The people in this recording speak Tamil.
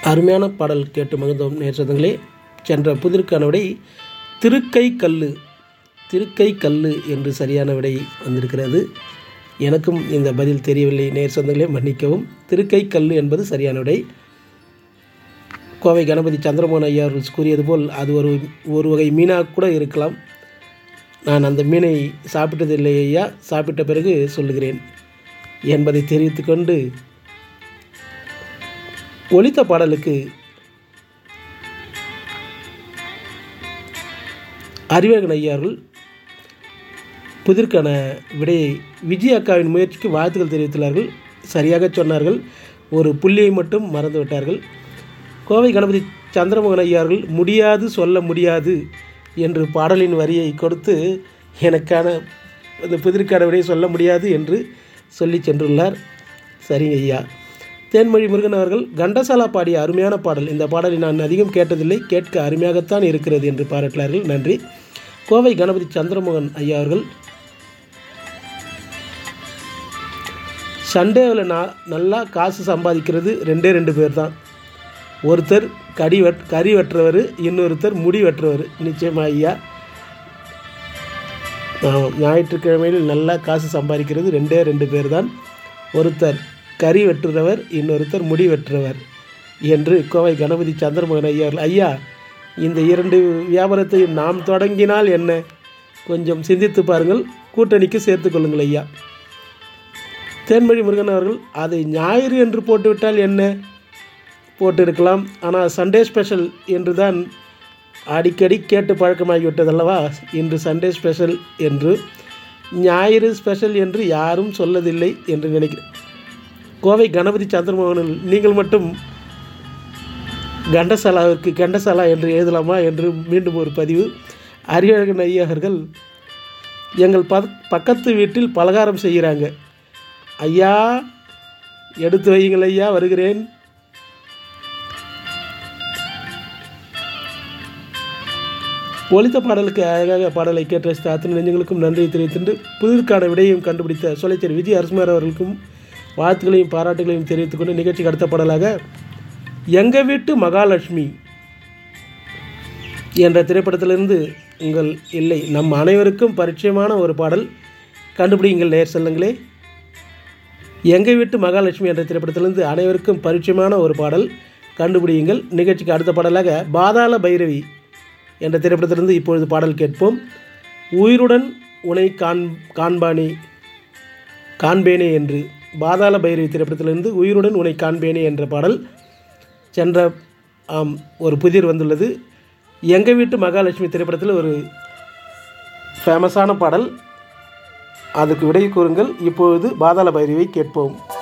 அருமையான பாடல் கேட்டு மகிழ்ந்தோம் நேசங்களே சென்ற புதிருக்கான விடை திருக்கை கல்லு திருக்கை கல்லு என்று சரியான விடை வந்திருக்கிறது எனக்கும் இந்த பதில் தெரியவில்லை நேர் சொந்தங்களே மன்னிக்கவும் திருக்கை கல்லு என்பது சரியான விடை கோவை கணபதி சந்திரமோகன் ஐயா அவர்கள் கூறியது போல் அது ஒரு ஒரு வகை மீனாக கூட இருக்கலாம் நான் அந்த மீனை சாப்பிட்டதில்லை ஐயா சாப்பிட்ட பிறகு சொல்லுகிறேன் என்பதை தெரிவித்துக்கொண்டு ஒலித்த பாடலுக்கு அறிவகன் ஐயார்கள் புதிர்க்கான விடையை விஜய் அக்காவின் முயற்சிக்கு வாழ்த்துக்கள் தெரிவித்துள்ளார்கள் சரியாக சொன்னார்கள் ஒரு புள்ளியை மட்டும் மறந்து விட்டார்கள் கோவை கணபதி சந்திரமோகன் ஐயார்கள் முடியாது சொல்ல முடியாது என்று பாடலின் வரியை கொடுத்து எனக்கான அந்த புதிர்க்கான விடையை சொல்ல முடியாது என்று சொல்லி சென்றுள்ளார் சரிங்க ஐயா தேன்மொழி முருகன் அவர்கள் கண்டசாலா பாடிய அருமையான பாடல் இந்த பாடலை நான் அதிகம் கேட்டதில்லை கேட்க அருமையாகத்தான் இருக்கிறது என்று பாராட்டினார்கள் நன்றி கோவை கணபதி சந்திரமோகன் ஐயா அவர்கள் சண்டேவில் நான் நல்லா காசு சம்பாதிக்கிறது ரெண்டே ரெண்டு பேர் தான் ஒருத்தர் கடி வெட் கறி வெட்டுறவர் இன்னொருத்தர் முடி வெட்டுறவர் நிச்சயமாக ஐயா ஆமாம் ஞாயிற்றுக்கிழமையில் நல்லா காசு சம்பாதிக்கிறது ரெண்டே ரெண்டு பேர் தான் ஒருத்தர் கறி வெட்டுறவர் இன்னொருத்தர் முடி வெட்டுறவர் என்று கோவை கணபதி சந்திரமோகன் ஐயா அவர்கள் ஐயா இந்த இரண்டு வியாபாரத்தையும் நாம் தொடங்கினால் என்ன கொஞ்சம் சிந்தித்து பாருங்கள் கூட்டணிக்கு சேர்த்து கொள்ளுங்கள் ஐயா தேன்மொழி முருகன் அவர்கள் அதை ஞாயிறு என்று போட்டுவிட்டால் என்ன போட்டிருக்கலாம் ஆனால் சண்டே ஸ்பெஷல் என்று தான் அடிக்கடி கேட்டு பழக்கமாகிவிட்டதல்லவா இன்று சண்டே ஸ்பெஷல் என்று ஞாயிறு ஸ்பெஷல் என்று யாரும் சொல்லதில்லை என்று நினைக்கிறேன் கோவை கணபதி சந்திரமோகனில் நீங்கள் மட்டும் கண்டசாலாவிற்கு கண்டசாலா என்று எழுதலாமா என்று மீண்டும் ஒரு பதிவு அறிவழகன் ஐயர்கள் எங்கள் ப பக்கத்து வீட்டில் பலகாரம் செய்கிறாங்க ஐயா எடுத்து வையுங்கள் ஐயா வருகிறேன் ஒலித்த பாடலுக்கு அழகாக பாடலை கேட்டு ரசித்த அத்தனை நெஞ்சங்களுக்கும் நன்றி தெரிவித்துண்டு புதிர்க்கான விடையையும் கண்டுபிடித்த சொலைச்சேரி விஜய் அரசுமார் அவர்களுக்கும் வாழ்த்துக்களையும் பாராட்டுகளையும் தெரிவித்துக்கொண்டு நிகழ்ச்சிக்கு அடுத்த பாடலாக எங்கள் வீட்டு மகாலட்சுமி என்ற திரைப்படத்திலிருந்து உங்கள் இல்லை நம் அனைவருக்கும் பரிச்சயமான ஒரு பாடல் கண்டுபிடிங்கள் நேர் செல்லுங்களே எங்கள் வீட்டு மகாலட்சுமி என்ற திரைப்படத்திலிருந்து அனைவருக்கும் பரிச்சயமான ஒரு பாடல் கண்டுபிடியுங்கள் நிகழ்ச்சிக்கு அடுத்த பாடலாக பாதாள பைரவி என்ற திரைப்படத்திலிருந்து இப்பொழுது பாடல் கேட்போம் உயிருடன் உனை காண் காண்பானே காண்பேனே என்று பாதாள பைரவி திரைப்படத்திலிருந்து உயிருடன் உனை காண்பேனே என்ற பாடல் சென்ற ஆம் ஒரு புதிர் வந்துள்ளது எங்கள் வீட்டு மகாலட்சுமி திரைப்படத்தில் ஒரு ஃபேமஸான பாடல் அதுக்கு விடை கூறுங்கள் இப்பொழுது பாதாள பைரவியை கேட்போம்